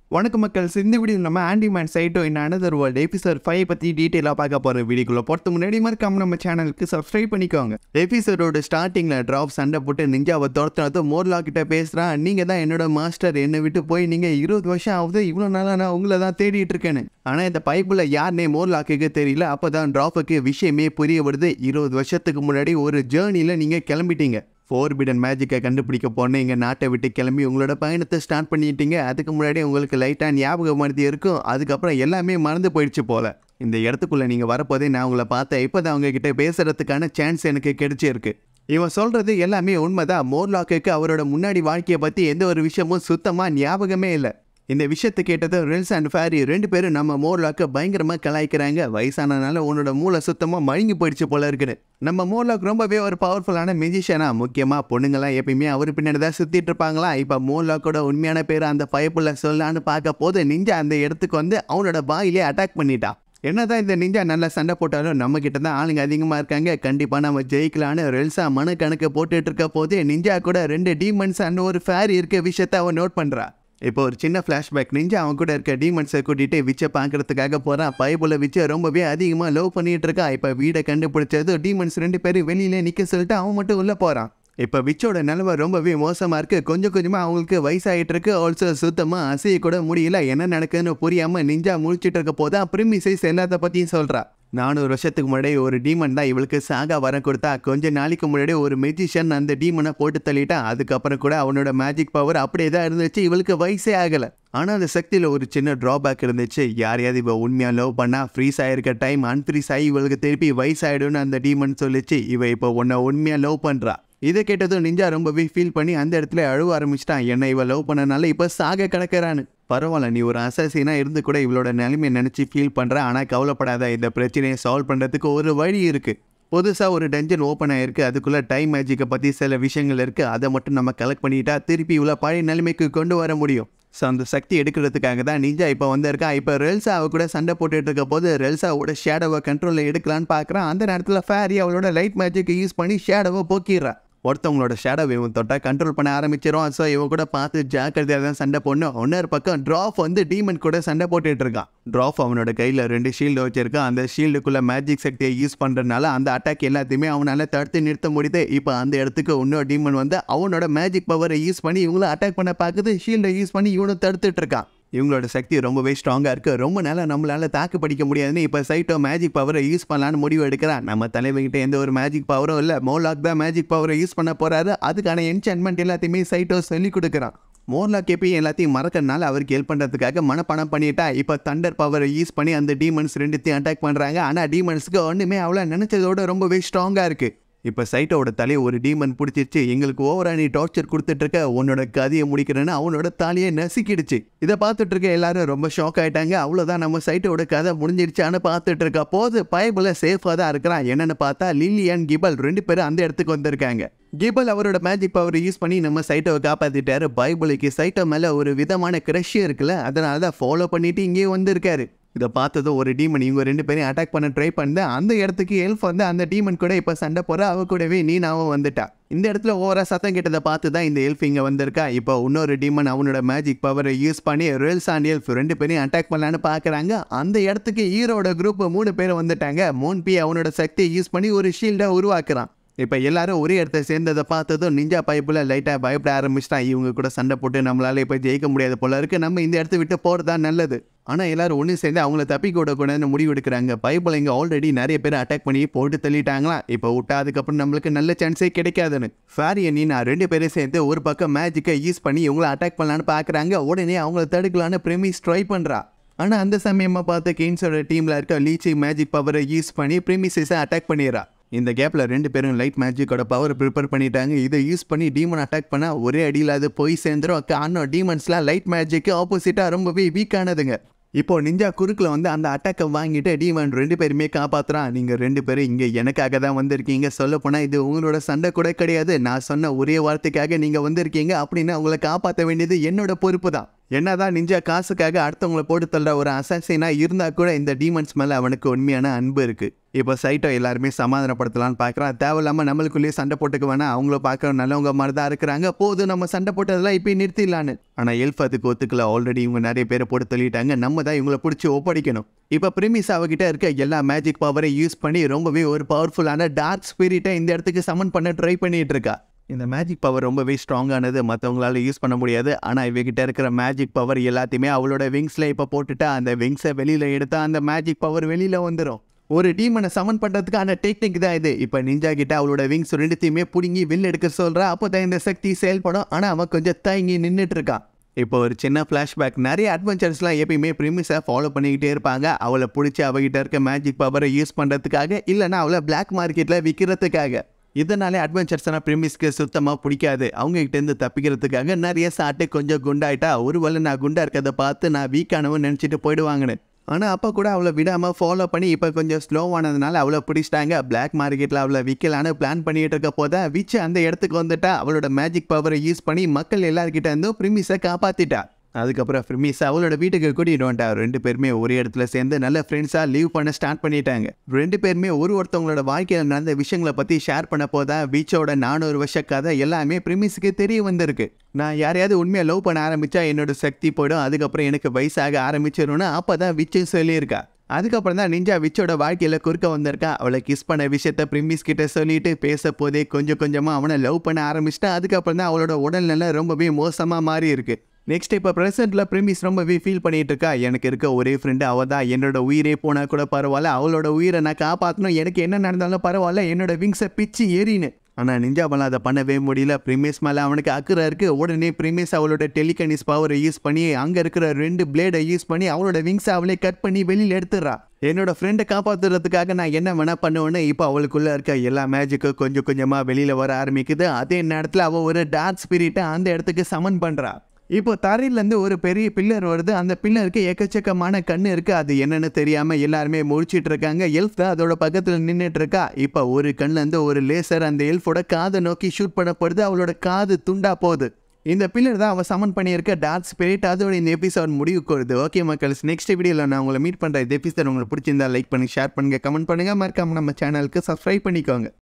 வணக்கம் மக்கள் இந்த வீடியோ நம்ம handyman Saito in another world episode five பற்றி டீட்டெயிலாக பார்க்க போகிற வீடியோக்குள்ள பொறுத்த முன்னாடி மறக்காம நம்ம சேனலுக்கு சப்ஸ்கிரைப் பண்ணிக்கோங்க எபிசோடோட ஸ்டார்டிங்கில் ட்ராப் சண்டை போட்டு நிஞ்சாவை துரத்துனது மோர்லா கிட்ட பேசுகிறான் நீங்கள் தான் என்னோட மாஸ்டர் என்னை விட்டு போய் நீங்கள் இருபது வருஷம் ஆகுது இவ்வளோ நாளாக நான் உங்களை தான் தேடிட்டு இருக்கேன்னு ஆனால் இந்த பைப்பில் யாருனே மோர்லாக்கு தெரியல அப்போ தான் ட்ராப்புக்கு விஷயமே புரிய வருது இருபது வருஷத்துக்கு முன்னாடி ஒரு ஜேர்னியில் நீங்கள் கிளம்பிட்டீங்க ஃபோர்பிடன் மேஜிக்கை கண்டுபிடிக்க போன எங்கள் நாட்டை விட்டு கிளம்பி உங்களோட பயணத்தை ஸ்டார்ட் பண்ணிட்டீங்க அதுக்கு முன்னாடி உங்களுக்கு லைட்டாக ஞாபகம் மறதி இருக்கும் அதுக்கப்புறம் எல்லாமே மறந்து போயிடுச்சு போல இந்த இடத்துக்குள்ளே நீங்கள் வரப்போதே நான் உங்களை பார்த்தேன் இப்போ தான் உங்ககிட்ட பேசுகிறதுக்கான சான்ஸ் எனக்கு கிடைச்சிருக்கு இவன் சொல்கிறது எல்லாமே உண்மைதான் மோர்லாக்குக்கு அவரோட முன்னாடி வாழ்க்கையை பற்றி எந்த ஒரு விஷயமும் சுத்தமாக ஞாபகமே இல்லை இந்த விஷயத்தை கேட்டது ரில்ஸ் அண்ட் ஃபேரி ரெண்டு பேரும் நம்ம மோர்லாக்கை பயங்கரமாக கலாய்க்கிறாங்க வயசானனால உன்னோட மூளை சுத்தமாக மழுங்கி போயிடுச்சு போல இருக்குது நம்ம மோர்லாக் ரொம்பவே ஒரு பவர்ஃபுல்லான மியூசிஷியனா முக்கியமாக பொண்ணுங்களாம் எப்பயுமே அவர் பின்னாடி தான் சுற்றிட்டு இருப்பாங்களா இப்போ மோர்லாக்கோட உண்மையான பேர் அந்த பயப்புள்ள சொல்லான்னு பார்க்க போது நிஞ்சா அந்த இடத்துக்கு வந்து அவனோட பாயிலே அட்டாக் பண்ணிட்டான் என்னதான் இந்த நிஞ்சா நல்லா சண்டை போட்டாலும் நம்ம கிட்ட தான் ஆளுங்க அதிகமாக இருக்காங்க கண்டிப்பாக நம்ம ஜெயிக்கலான்னு ரெல்சா மனக்கணக்கு போட்டுட்டு இருக்க போது நிஞ்சா கூட ரெண்டு டீமன்ஸ் அண்ட் ஒரு ஃபேரி இருக்க விஷயத்த அவன் நோட் பண்ணுறா இப்போ ஒரு சின்ன ஃப்ளாஷ்பேக் நிஞ்சா அவன் கூட இருக்க டீமன்ஸை கூட்டிகிட்டு விச்சை பார்க்கறதுக்காக போகிறான் பைபிள விச்சை ரொம்பவே அதிகமாக லவ் பண்ணிட்டு இருக்கா இப்போ வீடை கண்டுபிடிச்சது டீமன்ஸ் ரெண்டு பேரும் வெளியில நிற்க சொல்லிட்டு அவன் மட்டும் உள்ளே போகிறான் இப்போ விச்சோட நிலவை ரொம்பவே மோசமாக இருக்குது கொஞ்சம் கொஞ்சமாக அவங்களுக்கு வயசாகிட்டு இருக்கு ஆல்சோ சுத்தமாக அசைய கூட முடியல என்ன நடக்குதுன்னு புரியாமல் நிஞ்சா முழிச்சிட்டு இருக்க போதான் பிரிமிசைஸ் எல்லாத்த பற்றியும் சொல்கிறா நானூறு வருஷத்துக்கு முன்னாடி ஒரு டீமன் தான் இவளுக்கு சாகா வரம் கொடுத்தா கொஞ்ச நாளைக்கு முன்னாடி ஒரு மெஜிஷியன் அந்த டீமனை போட்டு தள்ளிட்டான் அதுக்கப்புறம் கூட அவனோட மேஜிக் பவர் அப்படியே தான் இருந்துச்சு இவளுக்கு வயசே ஆகலை ஆனால் அந்த சக்தியில் ஒரு சின்ன ட்ராபேக் இருந்துச்சு யாரையாவது இவ உண்மையாக லவ் பண்ணால் ஃப்ரீஸ் ஆகிருக்க டைம் அன்ஃப்ரீஸ் ஆகி இவளுக்கு திருப்பி வயசாயிடும்னு அந்த டீமன் சொல்லிச்சு இவ இப்போ உன்னை உண்மையாக லவ் பண்ணுறா இதை கேட்டதும் நிஞ்சா ரொம்பவே ஃபீல் பண்ணி அந்த இடத்துல அழுவ ஆரம்பிச்சிட்டான் என்னை இவ லவ் பண்ணனால இப்போ சாக கிடக்கிறான்னு பரவாயில்ல நீ ஒரு அசசினா இருந்து கூட இவளோட நிலைமையை நினச்சி ஃபீல் பண்ணுற ஆனால் கவலைப்படாத இந்த பிரச்சனையை சால்வ் பண்ணுறதுக்கு ஒரு வழி இருக்குது புதுசாக ஒரு டஞ்சன் ஓப்பன் ஆயிருக்கு அதுக்குள்ளே டைம் மேஜிக்கை பற்றி சில விஷயங்கள் இருக்குது அதை மட்டும் நம்ம கலெக்ட் பண்ணிட்டா திருப்பி இவ்வளோ பழைய நிலைமைக்கு கொண்டு வர முடியும் ஸோ அந்த சக்தி எடுக்கிறதுக்காக தான் நிஞ்சா இப்போ வந்திருக்கா இப்போ ரெல்சா அவ கூட சண்டை போட்டுட்டு இருக்க போது ரெல்சாவோட ஷேடோவை கண்ட்ரோலில் எடுக்கலான்னு பார்க்குறான் அந்த நேரத்தில் ஃபேரி அவளோட லைட் மேஜிக்கை யூஸ் பண்ணி ஷேடோவை போக்கிடுறா ஒருத்தவங்களோட ஷேடோ இவன் தொட்டா கண்ட்ரோல் பண்ண ஆரம்பிச்சிடும் ஸோ இவன் கூட பார்த்து ஜாக்கிரதையாக தான் சண்டை போடணும் இன்னொரு பக்கம் ட்ராஃப் வந்து டீமன் கூட சண்டை போட்டுட்டு இருக்கான் ட்ராஃப் அவனோட கையில் ரெண்டு ஷீல்டு வச்சிருக்கான் அந்த ஷீல்டுக்குள்ள மேஜிக் சக்தியை யூஸ் பண்ணுறதுனால அந்த அட்டாக் எல்லாத்தையுமே அவனால் தடுத்து நிறுத்த முடியுது இப்போ அந்த இடத்துக்கு இன்னொரு டீமன் வந்து அவனோட மேஜிக் பவரை யூஸ் பண்ணி இவங்களும் அட்டாக் பண்ண பார்க்குது ஷீல்டை யூஸ் பண்ணி இவனும் தடுத்துட்டு இருக்கான் இவங்களோட சக்தி ரொம்பவே ஸ்ட்ராங்காக இருக்குது ரொம்ப நாளாக நம்மளால் தாக்கு படிக்க முடியாதுன்னு இப்போ சைட்டோ மேஜிக் பவரை யூஸ் பண்ணலான்னு முடிவு எடுக்கிறான் நம்ம தலைவர்கிட்ட எந்த ஒரு மேஜிக் பவரும் இல்லை மோலாக் தான் மேஜிக் பவரை யூஸ் பண்ண போகிறாரு அதுக்கான என்சான்மெண்ட் எல்லாத்தையுமே சைட்டோ சொல்லி கொடுக்குறான் மோர்லாக் எப்பயும் எல்லாத்தையும் மறக்கறனால அவருக்கு ஹெல்ப் பண்ணுறதுக்காக மனப்பணம் பண்ணிட்டா இப்போ தண்டர் பவரை யூஸ் பண்ணி அந்த டீமன்ஸ் ரெண்டுத்தையும் அட்டாக் பண்ணுறாங்க ஆனால் டீமன்ஸுக்கு ஒன்றுமே அவ்வளோ நினச்சதோட ரொம்பவே ஸ்ட்ராங்காக இருக்குது இப்போ சைட்டோட தலையை ஒரு டீமன் பிடிச்சிருச்சு எங்களுக்கு ஓவரா நீ டார்ச்சர் கொடுத்துட்டு இருக்க உன்னோட கதையை முடிக்கிறேன்னு அவனோட தாலியை நசுக்கிடுச்சு இதை பார்த்துட்டு இருக்க எல்லாரும் ரொம்ப ஷாக் ஆயிட்டாங்க அவ்வளோதான் நம்ம சைட்டோட கதை முடிஞ்சிருச்சான்னு பார்த்துட்டு இருக்க போது பயபுல சேஃபாக தான் இருக்கிறான் என்னன்னு பார்த்தா லில்லி அண்ட் கிபல் ரெண்டு பேரும் அந்த இடத்துக்கு வந்திருக்காங்க கிபல் அவரோட மேஜிக் பவர் யூஸ் பண்ணி நம்ம சைட்டோவை காப்பாத்திட்டாரு பைபிளுக்கு சைட்டோ மேலே ஒரு விதமான க்ரஷ் இருக்குல்ல அதனால தான் ஃபாலோ பண்ணிட்டு இங்கேயே வந்திருக்காரு இதை பார்த்ததும் ஒரு டீமன் இவங்க ரெண்டு பேரையும் அட்டாக் பண்ண ட்ரை பண்ண அந்த இடத்துக்கு எல்ஃப் வந்து அந்த டீமன் கூட இப்போ சண்டை போற அவ கூடவே நீனாவும் வந்துட்டா இந்த இடத்துல ஓவரா சத்தம் கிட்டதை பார்த்து தான் இந்த எல்ஃப் இங்கே வந்திருக்கா இப்போ இன்னொரு டீமன் அவனோட மேஜிக் பவரை யூஸ் பண்ணி ரியல்ஸ் அண்ட் எல்ஃப் ரெண்டு பேரையும் அட்டாக் பண்ணலான்னு பார்க்குறாங்க அந்த இடத்துக்கு ஹீரோட குரூப் மூணு பேர் வந்துட்டாங்க மூன் பி அவனோட சக்தியை யூஸ் பண்ணி ஒரு ஷீல்டை உருவாக்குறான் இப்போ எல்லாரும் ஒரே இடத்த சேர்ந்ததை பார்த்ததும் நிஞ்சா பைப்பில் லைட்டாக பயப்பட ஆரம்பிச்சிட்டான் இவங்க கூட சண்டை போட்டு நம்மளால இப்போ ஜெயிக்க முடியாது போல இருக்கு நம்ம இந்த இடத்த விட்டு போகிறது தான் நல்லது ஆனால் எல்லாரும் ஒன்று சேர்ந்து அவங்கள தப்பி கூட கூடாதுன்னு முடிவு எடுக்கிறாங்க பைப்பில் இங்கே ஆல்ரெடி நிறைய பேர் அட்டாக் பண்ணி போட்டு தள்ளிட்டாங்களாம் இப்போ விட்டா அதுக்கப்புறம் நம்மளுக்கு நல்ல சான்ஸே கிடைக்காதுன்னு ஃபேரிய நீ நான் ரெண்டு பேரும் சேர்ந்து ஒரு பக்கம் மேஜிக்கை யூஸ் பண்ணி இவங்கள அட்டாக் பண்ணலான்னு பார்க்குறாங்க உடனே அவங்கள தடுக்கலான்னு ப்ரெமிஸ் ட்ரை பண்ணுறா ஆனால் அந்த சமயமாக பார்த்து கெயின்ஸோட டீமில் இருக்க லீச்சி மேஜிக் பவரை யூஸ் பண்ணி ப்ரிமிசஸை அட்டாக் பண்ணிடுறா இந்த கேப்பில் ரெண்டு பேரும் லைட் மேஜிக்கோட பவர் ப்ரிப்பேர் பண்ணிட்டாங்க இதை யூஸ் பண்ணி டீமன் அட்டாக் பண்ணால் ஒரே அடியில் அது போய் சேர்ந்துரும் காரணம் டீமன்ஸ்லாம் லைட் மேஜிக்கு ஆப்போசிட்டாக ரொம்பவே வீக்கானதுங்க இப்போ நிஞ்சா குறுக்கில் வந்து அந்த அட்டாக்கை வாங்கிட்டு டீமன் ரெண்டு பேருமே காப்பாத்துறான் நீங்கள் ரெண்டு பேரும் இங்கே எனக்காக தான் வந்திருக்கீங்க சொல்ல போனால் இது உங்களோட சண்டை கூட கிடையாது நான் சொன்ன ஒரே வார்த்தைக்காக நீங்கள் வந்திருக்கீங்க அப்படின்னு அவங்கள காப்பாற்ற வேண்டியது என்னோட பொறுப்பு தான் என்னதான் நிஞ்சா காசுக்காக அடுத்தவங்களை போட்டு தள்ளுற ஒரு அசாசினா இருந்தா கூட இந்த டீமன்ஸ் மேல அவனுக்கு உண்மையான அன்பு இருக்கு இப்போ சைட்டோ எல்லாருமே சமாதானப்படுத்தலாம்னு பார்க்குறான் தேவையில்லாம நம்மளுக்குள்ளேயே சண்டை போட்டுக்க வேணாம் அவங்கள பார்க்குற நல்லவங்க மாதிரி தான் இருக்கிறாங்க போதும் நம்ம சண்டை போட்டதெல்லாம் இப்போ நிறுத்திடலான்னு ஆனால் எல்ஃப் அதுக்கு ஒத்துக்கல ஆல்ரெடி இவங்க நிறைய பேரை போட்டு தள்ளிட்டாங்க நம்ம தான் இவங்களை பிடிச்சி ஒப்படைக்கணும் இப்போ பிரிமிஸ் அவகிட்ட இருக்க எல்லா மேஜிக் பவரை யூஸ் பண்ணி ரொம்பவே ஒரு பவர்ஃபுல்லான டார்க் ஸ்பிரிட்டை இந்த இடத்துக்கு சமன் பண்ண ட்ரை பண்ணிட்டு இருக்கா இந்த மேஜிக் பவர் ரொம்பவே ஸ்ட்ராங்கானது மற்றவங்களால யூஸ் பண்ண முடியாது ஆனால் இவகிட்ட இருக்கிற மேஜிக் பவர் எல்லாத்தையுமே அவளோட விங்ஸில் இப்போ போட்டுட்டா அந்த விங்ஸை வெளியில் எடுத்தா அந்த மேஜிக் பவர் வெளியில் வந்துடும் ஒரு டீமனை சமன் பண்ணுறதுக்கான டெக்னிக் தான் இது இப்போ நிஞ்சா கிட்ட அவளோட விங்ஸ் ரெண்டுத்தையுமே பிடுங்கி வெளில எடுக்க சொல்கிறா அப்போ தான் இந்த சக்தி செயல்படும் ஆனால் அவன் கொஞ்சம் தயங்கி நின்றுட்டு இருக்கான் இப்போ ஒரு சின்ன ஃப்ளாஷ்பேக் நிறைய அட்வென்ச்சர்ஸ்லாம் எப்பயுமே ப்ரிமிஸை ஃபாலோ பண்ணிக்கிட்டே இருப்பாங்க அவளை பிடிச்சி அவகிட்ட இருக்க மேஜிக் பவரை யூஸ் பண்ணுறதுக்காக இல்லைன்னா அவளை பிளாக் மார்க்கெட்டில் விற்கிறதுக்காக இதனாலே அட்வென்ச்சர்ஸ்னா ப்ரிமிஸ்க்கு சுத்தமாக பிடிக்காது அவங்க கிட்டேருந்து தப்பிக்கிறதுக்காக நிறைய சாட்டு கொஞ்சம் குண்டாயிட்டா ஒருவேளை நான் குண்டா இருக்கிறத பார்த்து நான் வீக்கானவன் நினச்சிட்டு போயிடுவாங்கன்னு ஆனால் அப்போ கூட அவளை விடாமல் ஃபாலோ பண்ணி இப்போ கொஞ்சம் ஸ்லோவானதுனால அவளை பிடிச்சிட்டாங்க பிளாக் மார்க்கெட்டில் அவளை விற்கலான்னு பிளான் பண்ணிட்டு இருக்க போதா விச்சு அந்த இடத்துக்கு வந்துட்டா அவளோட மேஜிக் பவரை யூஸ் பண்ணி மக்கள் எல்லார்கிட்ட இருந்தும் ப்ரிமிஸை காப்பாற்றிட்டா அதுக்கப்புறம் ஃப்ரிமிஸ் அவளோட வீட்டுக்கு கூட்டிகிட்டு வந்துட்டா ரெண்டு பேருமே ஒரே இடத்துல சேர்ந்து நல்ல ஃப்ரெண்ட்ஸாக லீவ் பண்ண ஸ்டார்ட் பண்ணிட்டாங்க ரெண்டு பேருமே ஒரு ஒருத்தவங்களோட வாழ்க்கையில் நடந்த விஷயங்களை பற்றி ஷேர் பண்ண போதா பீச்சோட நானூறு வருஷ கதை எல்லாமே ப்ரிமிஸுக்கு தெரிய வந்திருக்கு நான் யாரையாவது உண்மையாக லவ் பண்ண ஆரம்பித்தா என்னோட சக்தி போயிடும் அதுக்கப்புறம் எனக்கு வயசாக ஆரம்பிச்சிடும்னு அப்போ தான் விச்சு சொல்லியிருக்கா அதுக்கப்புறம் தான் நிஞ்சா விச்சோட வாழ்க்கையில் குறுக்க வந்திருக்கா அவளை கிஸ் பண்ண விஷயத்த பிரிமிஸ் கிட்ட சொல்லிட்டு பேச போதே கொஞ்சம் கொஞ்சமாக அவனை லவ் பண்ண ஆரம்பிச்சிட்டா அதுக்கப்புறம் தான் அவளோட உடல்நிலை ரொம்பவே மோசமாக மாறி இருக்கு நெக்ஸ்ட் இப்போ ப்ரெசென்ட்டில் ப்ரிமிஸ் ரொம்பவே ஃபீல் பண்ணிட்டு இருக்கா எனக்கு இருக்க ஒரே ஃப்ரெண்டு அவள் தான் என்னோட உயிரே போனால் கூட பரவாயில்ல அவளோட உயிரை நான் காப்பாற்றணும் எனக்கு என்ன நடந்தாலும் பரவாயில்ல என்னோட விங்ஸை பிச்சு ஏறின்னு ஆனால் நிஞ்சாவெல்லாம் அதை பண்ணவே முடியல ப்ரிமிஸ் மேலே அவனுக்கு அக்கறை இருக்குது உடனே ப்ரிமிஸ் அவளோட டெலிகனிஸ் பவரை யூஸ் பண்ணி அங்கே இருக்கிற ரெண்டு பிளேடை யூஸ் பண்ணி அவளோட விங்ஸை அவளே கட் பண்ணி வெளியில் எடுத்துடுறா என்னோட ஃப்ரெண்டை காப்பாற்றுறதுக்காக நான் என்ன வேணா பண்ணுவேன்னு இப்போ அவளுக்குள்ளே இருக்க எல்லா மேஜிக்கும் கொஞ்சம் கொஞ்சமாக வெளியில் வர ஆரம்பிக்குது அதே நேரத்தில் அவள் ஒரு டார்க் ஸ்பிரிட்டை அந்த இடத்துக்கு சமன் பண்ணுறா இப்போ தரையிலேருந்து ஒரு பெரிய பில்லர் வருது அந்த பில்லருக்கு எக்கச்சக்கமான கண்ணு இருக்கு அது என்னன்னு தெரியாம எல்லாருமே முழிச்சிட்டு இருக்காங்க எல்ஃப் தான் அதோட பக்கத்தில் நின்றுட்டு இருக்கா இப்போ ஒரு கண்ணுலேருந்து ஒரு லேசர் அந்த எல்ஃபோட காதை நோக்கி ஷூட் பண்ணப்படுது அவளோட காது துண்டா போகுது இந்த பில்லர் தான் அவள் சமன் பண்ணியிருக்க டார்க் ஸ்பிரிட் அதோட இந்த எபிசோட் முடிவுக்கு வருது ஓகே மக்கள்ஸ் நெக்ஸ்ட் வீடியோவில் நான் உங்களை மீட் பண்ணுற இந்த எபிசோட் உங்களுக்கு பிடிச்சிருந்தா லைக் பண்ணி ஷேர் பண்ணுங்க கமெண்ட் பண்ணுங்க மறக்காம நம்ம சேனலுக்கு சப்ஸ்கிரைப் பண்ணிக்கோங்க